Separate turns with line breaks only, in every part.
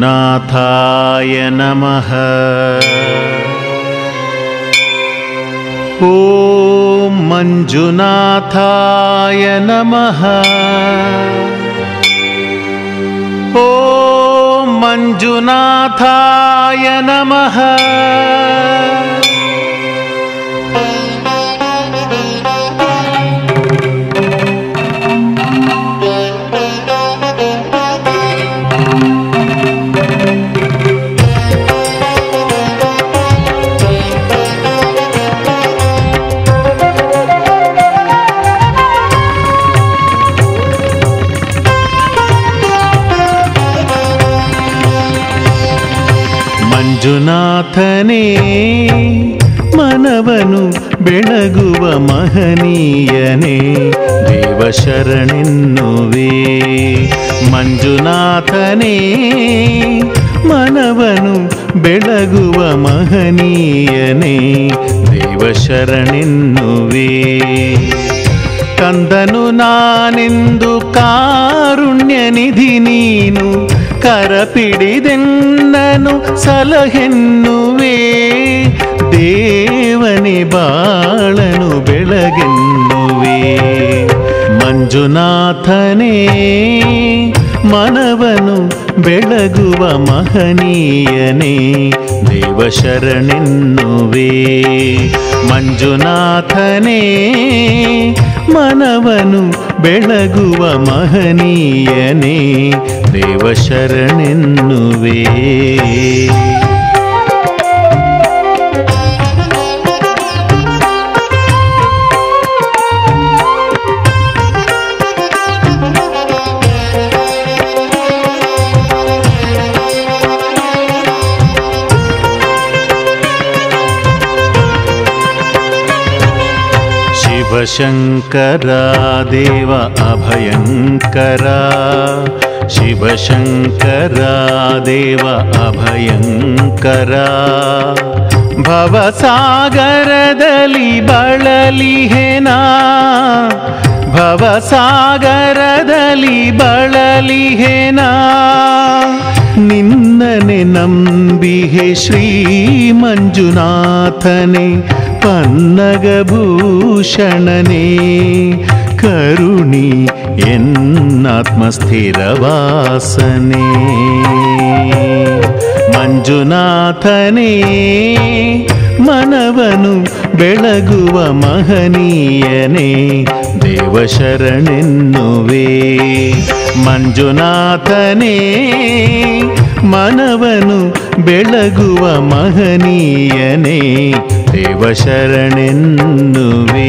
मञ्जुनाथाय नमः ॐ मञ्जुनाथाय नमः ॐ मञ्जुनाथाय नमः ಮಂಜುನಾಥನೇ ಮನವನು ಬೆಳಗುವ ಮಹನೀಯನೇ ದೇವಶರಣೆನ್ನುವೆ ಮಂಜುನಾಥನೇ ಮನವನು ಬೆಳಗುವ ಮಹನೀಯನೇ ದೇವಶರಣೆನ್ನುವೆ ಕಂದನು ನಾನೆಂದು ಕಾರುಣ್ಯ ನಿಧಿ ನೀನು ಕರಪಿಡಿದೆನ್ನನು ಸಲಹೆನ್ನುವೆ ದೇವನೇ ಬಾಳನು ಬೆಳಗೆನ್ನುವೆ ಮಂಜುನಾಥನೇ ಮನವನು ಬೆಳಗುವ ಮಹನೀಯನೇ ದೇವಶರಣೆನ್ನುವೆ ಮಂಜುನಾಥನೇ ಮನವನು ಬೆಳಗುವ ಮಹನೀಯನೇ ದೇವಶರಣೆನ್ನುವೆ ಶಿವಶಂಕರ ದೇವ ಅಭಯಂಕರ ಶಿವಶಂಕರ ದೇವ ಅಭಯಂಕರ ಭವಸಾಗರದಲ್ಲಿ ಬಳಲಿಹೆನಾ ಭವಸಾಗರದಲ್ಲಿ ಬಳಲಿಹೆನಾ ನಿನ್ನನೆ ನಂಬಿಹೆ ಶ್ರೀ ಮಂಜುನಾಥನೇ ಪನ್ನಗಭೂಷಣನೇ ಕರುಣಿ ಎನ್ನಾತ್ಮಸ್ಥಿರವಾಸನೆ ಮಂಜುನಾಥನೇ ಮನವನು ಬೆಳಗುವ ಮಹನೀಯನೇ ದೇವಶರಣೆನ್ನುವೆ ಮಂಜುನಾಥನೇ ಮನವನು ಬೆಳಗುವ ಮಹನೀಯನೇ ದೇವಶರಣೆನ್ನುವೆ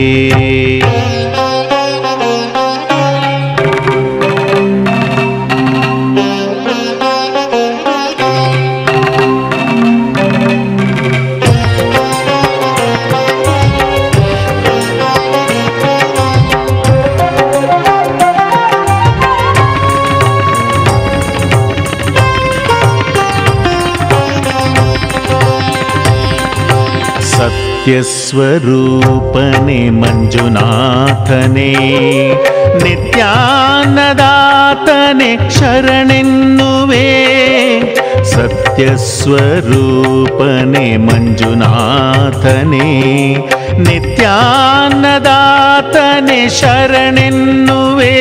ಸತ್ಯಸ್ವರೂಪನೆ ಮಂಜುನಾಥನೇ ನಿತ್ಯಾನದಾತನೆ ಶರಣೆನ್ನುವೆ ಸತ್ಯಸ್ವರೂಪನೆ ಮಂಜುನಾಥನೇ ನಿತ್ಯಾನದಾತನೆ ಶರಣೆನ್ನುವೆ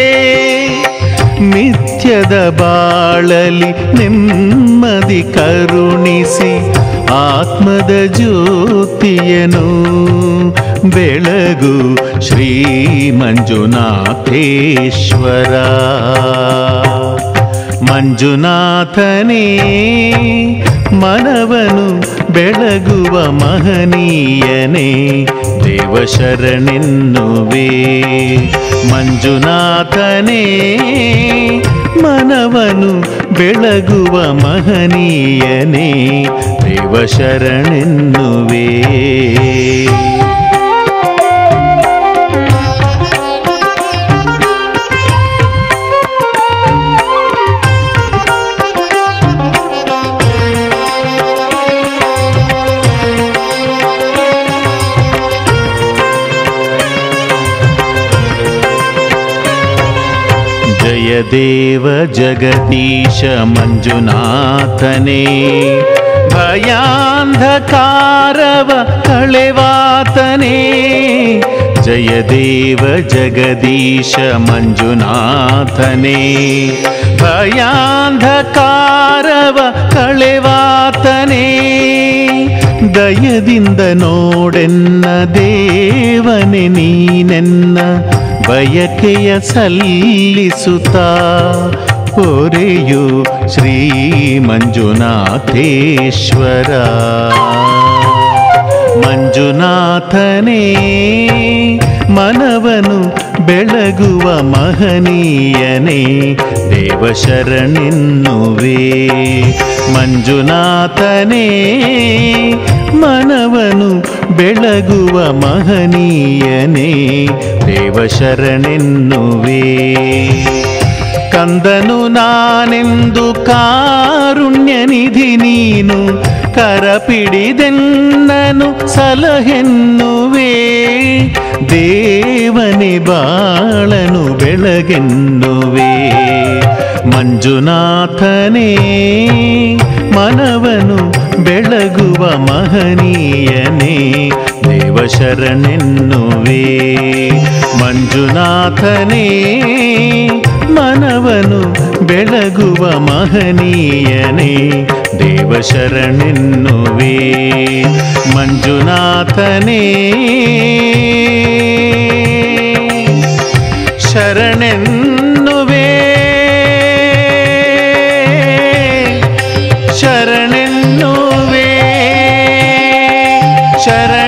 ನಿತ್ಯದ ಬಾಳಲಿ ನೆಮ್ಮದಿ ಕರುಣಿಸಿ ಆತ್ಮದ ಜ್ಯೋತಿಯನು ಬೆಳಗು ಶ್ರೀ ಮಂಜುನಾಥೇಶ್ವರ ಮಂಜುನಾಥನೇ ಮನವನು ಬೆಳಗುವ ಮಹನೀಯನೇ ದೇವಶರಣೆನ್ನುವೆ ಮಂಜುನಾಥನೇ ಮನವನು ಬೆಳಗುವ ಮಹನೀಯನೇ ದೇವಶರಣೆನ್ನುವೆ ಜಯ ಜಯ ದೇವ ಜಗದೀಶ ಮಂಜುನಾಥನೇ ಭಯಾಂಧಕಾರವ ಕಳೆವಾತನೇ ಜಯ ದೇವ ಜಗದೀಶ ಮಂಜುನಾಥನೇ ಭಯಾಂಧಕಾರವ ಕಳೆವಾತನೇ ದಯದಿಂದ ನೋಡೆನ್ನ ದೇವನೆ ನೀನೆನ್ನ ಬಯಕೆಯ ಸಲ್ಲಿಸುತ್ತಾ ಹೊರೆಯು ಶ್ರೀ ಮಂಜುನಾಥೇಶ್ವರ ಮಂಜುನಾಥನೇ ಮನವನು ಬೆಳಗುವ ಮಹನೀಯನೇ ದೇವಶರಣೆನ್ನುವೆ ಮಂಜುನಾಥನೇ ಮನವನು ಬೆಳಗುವ ಮಹನೀಯನೇ ದೇವಶರಣೆನ್ನುವೆ ಕಂದನು ನಾನೆಂದು ಕಾರುಣ್ಯ ನಿಧಿ ನೀನು ಕರಪಿಡಿದೆನ್ನನು ಸಲಹೆನ್ನುವೆ ದೇವನೆ ಬಾಳನು ಬೆಳಗೆನ್ನುವೆ ಮಂಜುನಾಥನೇ ಮನವನು ಬೆಳಗುವ ಮಹನೀಯನೇ ದೇವಶರಣೆನ್ನುವೆ ಮಂಜುನಾಥನೇ ಮನವನು ಬೆಳಗುವ ಮಹನೀಯನೇ ದೇವಶರಣೆನ್ನುವೆ ಮಂಜುನಾಥನೇ ಶರಣೆನ್ನುವೆ ಶರಣೆನ್ನುವೆ ಶರಣ